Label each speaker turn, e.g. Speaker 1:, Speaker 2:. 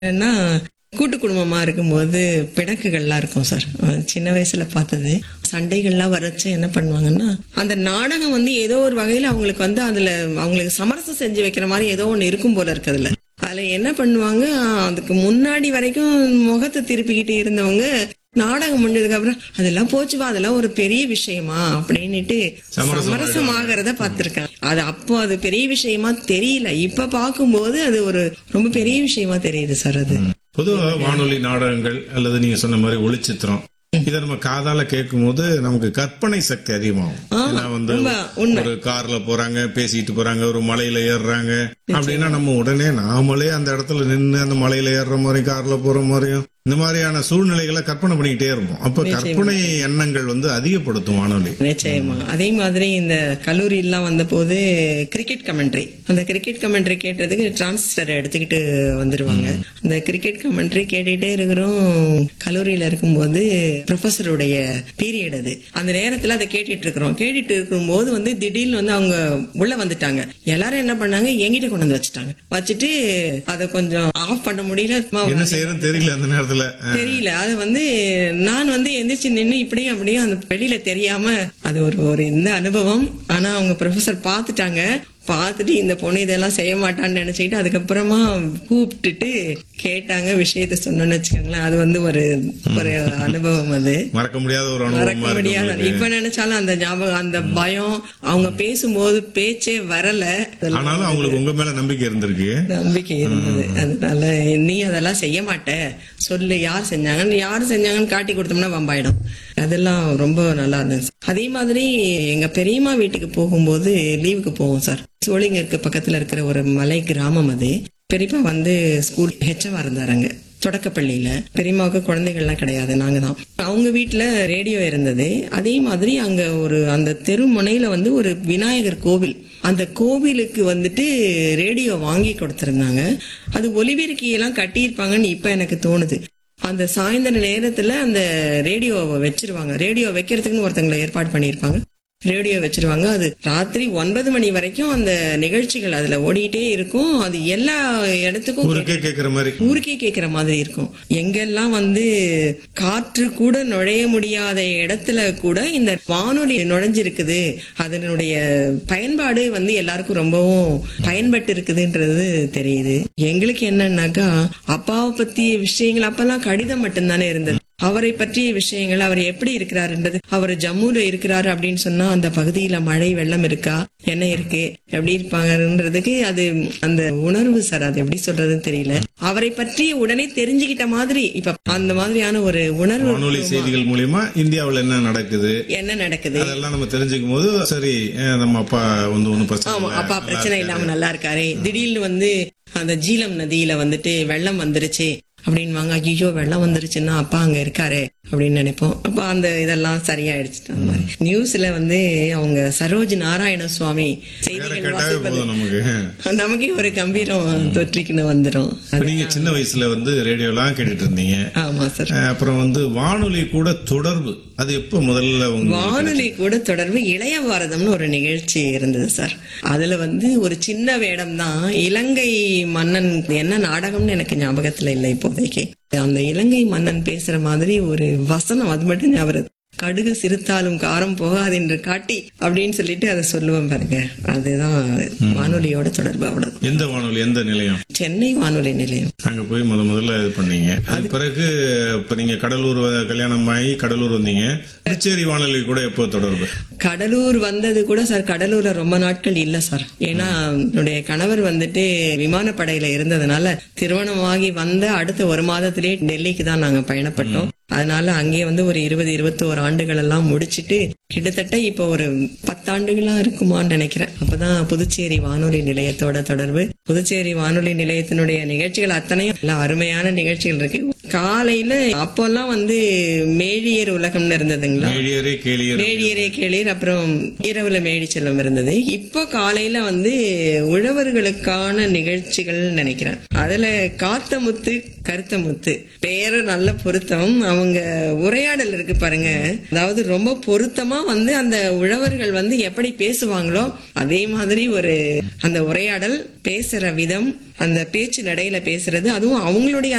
Speaker 1: ஏன்னா கூட்டு குடும்பமா இருக்கும்போது பிணக்குகள்லாம் இருக்கும் சார் அஹ் சின்ன வயசுல பார்த்தது சண்டைகள்லாம் வரச்சு என்ன பண்ணுவாங்கன்னா அந்த நாடகம் வந்து ஏதோ ஒரு வகையில அவங்களுக்கு வந்து அதுல அவங்களுக்கு சமரசம் செஞ்சு வைக்கிற மாதிரி ஏதோ ஒண்ணு இருக்கும் போல இருக்கு அதுல அதுல என்ன பண்ணுவாங்க அதுக்கு முன்னாடி வரைக்கும் முகத்தை திருப்பிக்கிட்டு இருந்தவங்க நாடகம் முடிஞ்சதுக்கு அப்புறம் அதெல்லாம் போச்சுவா அதெல்லாம் ஒரு பெரிய விஷயமா அப்படின்னுட்டு சமரசமாகறத பார்த்திருக்கேன் அது அப்போ அது பெரிய விஷயமா தெரியல இப்ப பார்க்கும்போது அது ஒரு ரொம்ப பெரிய விஷயமா தெரியுது சார் அது
Speaker 2: பொதுவா வானொலி நாடகங்கள் அல்லது நீங்க சொன்ன மாதிரி ஒளிச்சித்திரம் இதை நம்ம காதால கேட்கும் போது நமக்கு கற்பனை சக்தி அதிகமாகும் ஏன்னா வந்து
Speaker 1: உண்மை, உண்மை.
Speaker 2: ஒரு கார்ல போறாங்க பேசிட்டு போறாங்க ஒரு மலையில ஏறுறாங்க அப்படின்னா நம்ம உடனே நாமளே அந்த இடத்துல நின்னு அந்த மலையில ஏறுற மாதிரி கார்ல போற மாதிரியும் இந்த மாதிரியான சூழ்நிலைகளை கற்பனை பண்ணிக்கிட்டே இருப்போம் அப்ப கற்பனை எண்ணங்கள் வந்து அதிகப்படுத்தும் வானொலி
Speaker 1: நிச்சயமா அதே மாதிரி இந்த கல்லூரி எல்லாம் வந்த போது கிரிக்கெட் கமெண்ட்ரி அந்த கிரிக்கெட் கமெண்ட்ரி கேட்டதுக்கு டிரான்சிஸ்டர் எடுத்துக்கிட்டு வந்துருவாங்க அந்த கிரிக்கெட் கமெண்ட்ரி கேட்டுட்டே இருக்கிறோம் கல்லூரியில இருக்கும்போது ப்ரொஃபஸருடைய பீரியட் அது அந்த நேரத்துல அதை கேட்டுட்டு இருக்கிறோம் கேட்டுட்டு இருக்கும்போது வந்து திடீர்னு வந்து அவங்க உள்ள வந்துட்டாங்க எல்லாரும் என்ன பண்ணாங்க எங்கிட்ட கொண்டு வந்து வச்சுட்டாங்க வச்சுட்டு அதை கொஞ்சம் ஆஃப் பண்ண முடியல சும்மா
Speaker 2: என்ன செய்யறதுன்னு தெரியல அந்த நேரத்துல
Speaker 1: தெரியல அது வந்து நான் வந்து எந்திரிச்சு நின்னு இப்படியும் அப்படியும் அந்த வெளியில தெரியாம அது ஒரு ஒரு இந்த அனுபவம் ஆனா அவங்க ப்ரொஃபசர் பார்த்துட்டாங்க பார்த்துட்டு இந்த பொண்ணு இதெல்லாம் செய்ய மாட்டான்னு நினைச்சுக்கிட்டு அதுக்கப்புறமா கூப்பிட்டுட்டு கேட்டாங்க விஷயத்த சொன்னோன்னு வச்சுக்கோங்களேன் அது வந்து ஒரு ஒரு அனுபவம் அது
Speaker 2: மறக்க முடியாத ஒரு
Speaker 1: மறக்க
Speaker 2: அனுபவமா இருக்கு
Speaker 1: முடியாத
Speaker 2: உங்களுக்கு.
Speaker 1: இப்ப நினைச்சாலும் அந்த ஞாபகம் அந்த பயம் அவங்க பேசும்போது பேச்சே வரல அதெல்லாம்
Speaker 2: ஆனாலும் அவங்களுக்கு உங்க மேல நம்பிக்கை இருந்திருக்கு
Speaker 1: நம்பிக்கை இருந்தது அதனால நீ அதெல்லாம் செய்ய மாட்ட சொல்லு யார் செஞ்சாங்கன்னு யார் செஞ்சாங்கன்னு காட்டி கொடுத்தோம்னா வம்பாயிடும் அதெல்லாம் ரொம்ப நல்லா இருந்தது அதே மாதிரி எங்க பெரியம்மா வீட்டுக்கு போகும்போது லீவுக்கு போவோம் சார் சோழிங்கருக்கு பக்கத்துல இருக்கிற ஒரு மலை கிராமம் அது பெரியப்பா வந்து ஸ்கூல் ஹெச்எவா இருந்தாருங்க தொடக்கப்பள்ளியில பெரியம்மாவுக்கு குழந்தைகள்லாம் கிடையாது நாங்க தான் அவங்க வீட்டுல ரேடியோ இருந்தது அதே மாதிரி அங்க ஒரு அந்த தெரு முனையில வந்து ஒரு விநாயகர் கோவில் அந்த கோவிலுக்கு வந்துட்டு ரேடியோ வாங்கி கொடுத்திருந்தாங்க அது ஒலிபெருக்கி எல்லாம் கட்டியிருப்பாங்கன்னு இப்ப எனக்கு தோணுது அந்த சாயந்தர நேரத்துல அந்த ரேடியோவை வச்சிருவாங்க ரேடியோ வைக்கிறதுக்குன்னு ஒருத்தங்களை ஏற்பாடு பண்ணியிருப்பாங்க ரேடியோ வச்சிருவாங்க அது ராத்திரி ஒன்பது மணி வரைக்கும் அந்த நிகழ்ச்சிகள் அதுல ஓடிட்டே இருக்கும் அது எல்லா இடத்துக்கும்
Speaker 2: ஊருக்கே கேக்குற மாதிரி
Speaker 1: ஊருக்கே கேக்குற மாதிரி இருக்கும் எங்கெல்லாம் வந்து காற்று கூட நுழைய முடியாத இடத்துல கூட இந்த வானொலி நுழைஞ்சிருக்குது அதனுடைய பயன்பாடு வந்து எல்லாருக்கும் ரொம்பவும் பயன்பட்டு இருக்குதுன்றது தெரியுது எங்களுக்கு என்னன்னாக்கா அப்பாவை பத்திய விஷயங்கள் அப்பெல்லாம் கடிதம் மட்டும்தானே இருந்தது அவரை பற்றிய விஷயங்கள் அவர் எப்படி இருக்கிறாருன்றது அவர் ஜம்முல இருக்கிறாரு அப்படின்னு சொன்னா அந்த பகுதியில மழை வெள்ளம் இருக்கா என்ன இருக்கு எப்படி இருப்பாங்கன்றதுக்கு அது அந்த உணர்வு சார் அது எப்படி சொல்றதுன்னு தெரியல அவரை பற்றி உடனே தெரிஞ்சுக்கிட்ட மாதிரி இப்ப அந்த மாதிரியான ஒரு உணர்வு
Speaker 2: வானொலி செய்திகள் மூலியமா இந்தியாவுல என்ன நடக்குது
Speaker 1: என்ன நடக்குது
Speaker 2: அதெல்லாம் நம்ம தெரிஞ்சுக்கும் போது சரி அஹ் நம்ம அப்பா வந்து ஒண்ணும் பிரச்சனை
Speaker 1: ஆமா
Speaker 2: இல்ல.
Speaker 1: அப்பா பிரச்சனை இல்லாம நல்லா இருக்காரே திடீர்னு வந்து அந்த ஜீலம் நதியில வந்துட்டு வெள்ளம் வந்துருச்சு அப்படின்வாங்க ஐயோ வெள்ளம் வந்துருச்சுன்னா அப்பா அங்க இருக்காரு அப்படின்னு நினைப்போம் அப்ப அந்த இதெல்லாம் சரியாயிடுச்சு அந்த மாதிரி நியூஸ்ல வந்து அவங்க சரோஜ் நாராயண சுவாமி
Speaker 2: வேற
Speaker 1: செய்திகள்
Speaker 2: கேட்டாவே
Speaker 1: வாசிப்பது
Speaker 2: போதும் நமக்கு
Speaker 1: நமக்கே ஒரு கம்பீரம் தொற்றிக்குன்னு வந்துரும்
Speaker 2: இப்ப நீங்க சின்ன வயசுல வந்து ரேடியோலாம் கேட்டுட்டு இருந்தீங்க
Speaker 1: ஆமா சார்
Speaker 2: அஹ் அப்புறம் வந்து வானொலி கூட தொடர்பு அது எப்ப முதல்ல உங்க
Speaker 1: வானொலி கூட தொடர்பு இளைய பாரதம்னு ஒரு நிகழ்ச்சி இருந்தது சார் அதுல வந்து ஒரு சின்ன வேடம் தான் இலங்கை மன்னன் என்ன நாடகம்னு எனக்கு ஞாபகத்துல இல்லை இப்போதைக்கு அந்த இலங்கை மன்னன் பேசுற மாதிரி ஒரு வசனம் அது மட்டும் ஞாபகம் இருக்கு. கடுகு சிறுத்தாலும் காரம் போகாது என்று காட்டி அப்படின்னு சொல்லிட்டு அதை சொல்லுவேன் பாருங்க அதுதான் வானொலியோட தொடர்பு அவ்வளவு
Speaker 2: எந்த வானொலி எந்த நிலையம்
Speaker 1: சென்னை வானொலி நிலையம்
Speaker 2: அங்க போய் முத முதல்ல இது பண்ணீங்க அது பிறகு இப்ப நீங்க கடலூர் வ- கல்யாணம் ஆகி கடலூர் வந்தீங்க புதுச்சேரி வானொலி கூட எப்போ தொடர்பு
Speaker 1: கடலூர் வந்தது கூட சார் கடலூர்ல ரொம்ப நாட்கள் இல்ல சார் ஏன்னா என்னுடைய கணவர் வந்துட்டு விமானப்படையில இருந்ததுனால திருமணமாகி வந்த அடுத்த ஒரு மாதத்திலே டெல்லிக்கு தான் நாங்க பயணப்பட்டோம் அதனால அங்கேயே வந்து ஒரு இருபது இருபத்தோரு ஆண்டுகள் எல்லாம் முடிச்சிட்டு கிட்டத்தட்ட இப்போ ஒரு பத்தாண்டுகளா இருக்குமான்னு நினைக்கிறேன் அப்பதான் புதுச்சேரி வானொலி நிலையத்தோட தொடர்பு புதுச்சேரி வானொலி நிலையத்தினுடைய நிகழ்ச்சிகள் அத்தனையும் எல்லாம் அருமையான நிகழ்ச்சிகள் இருக்கு காலையில அப்போல்லாம் வந்து மேழியர் உலகம்னு இருந்ததுங்களா
Speaker 2: மேழியரே கேளியர்
Speaker 1: மேடியரே கேளீர் அப்புறம் இரவுல மேடி செல்லம் இருந்தது இப்போ காலையில வந்து உழவர்களுக்கான நிகழ்ச்சிகள் நினைக்கிறேன் அதுல காத்த முத்து கருத்த முத்து பேரு நல்ல பொருத்தம் அவங்க உரையாடல் இருக்கு பாருங்க அதாவது ரொம்ப பொருத்தமா வந்து அந்த உழவர்கள் வந்து எப்படி பேசுவாங்களோ அதே மாதிரி ஒரு அந்த உரையாடல் பேசுற விதம் அந்த பேச்சு நடையில பேசுறது அதுவும் அவங்களுடைய